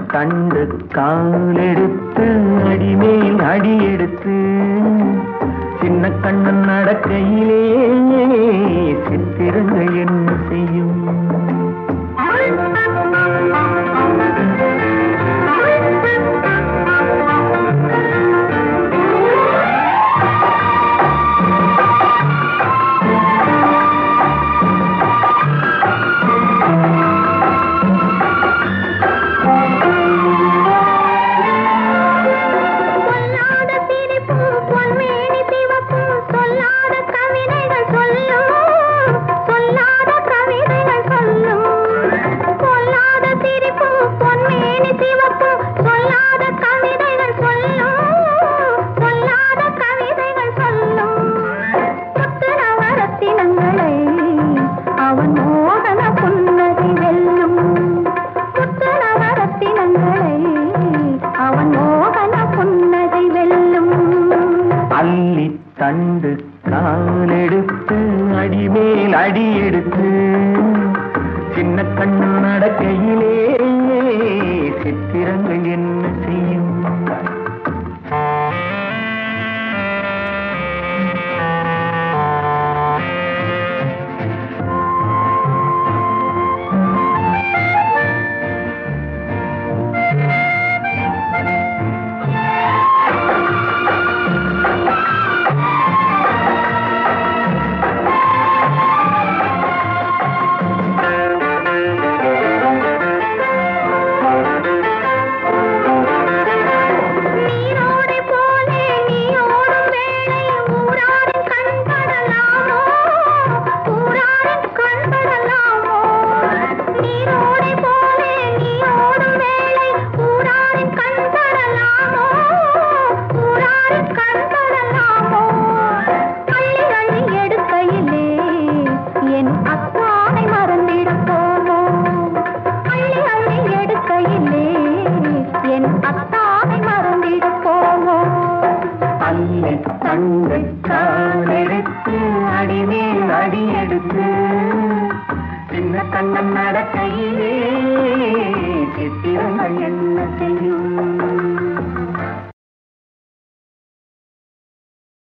தண்டு காலெடுத்து அடிமேல் அடி எடுத்து சின்ன கண்ணன் நடக்கையிலே சித்திரங்கள் என்ன செய்யும் சொல்லாத சிரிப்பும் பொன்மேனி சிவப்பும் சொல்லாத கவிதைகள் சொல்லும் சொல்லாத கவிதைகள் சொல்லும் சொல்லாத சிரிப்பும் பொன்மேனி சிவப்பும் சொல்லாத கவிதைகள் சொல்லும் சொல்லாத கவிதைகள் சொல்லும் முத்து நவரத்தினங்களை அவன் மோகன புன்னகை வெல்லும் முத்து நவரத்தினங்களை அவன் மோகன புன்னகை வெல்லும் அள்ளி தண்டு காலெடுத்து அடிமேல் அடி எடுத்து சின்ன கண்ணன் நடக்கையிலே சித்திரங்கள் என்ன செய்யும் நீரோடை போலே நீ ஓடும் வேளை ஊராரின் கண்படலாமோ ஊராரின் கண்படலாமோ நீரோடை போலே நீ ஓடும் வேளை ஊராரின் கண்படலாமோ ஊராரின் கண்படலாமோ அள்ளி அள்ளி எடுக்கையிலே என் அத்தானை மறந்திடப் போமோ அள்ளி அள்ளி எடுக்கையிலே என் அத்தானை மறந்திடப் போமோ அள்ளி தண்டு காலெடுத்து அடிமேல் அடி எடுத்து சின்ன கண்ணன் நடக்கையிலே சித்திரங்கள் என்ன செய்யும்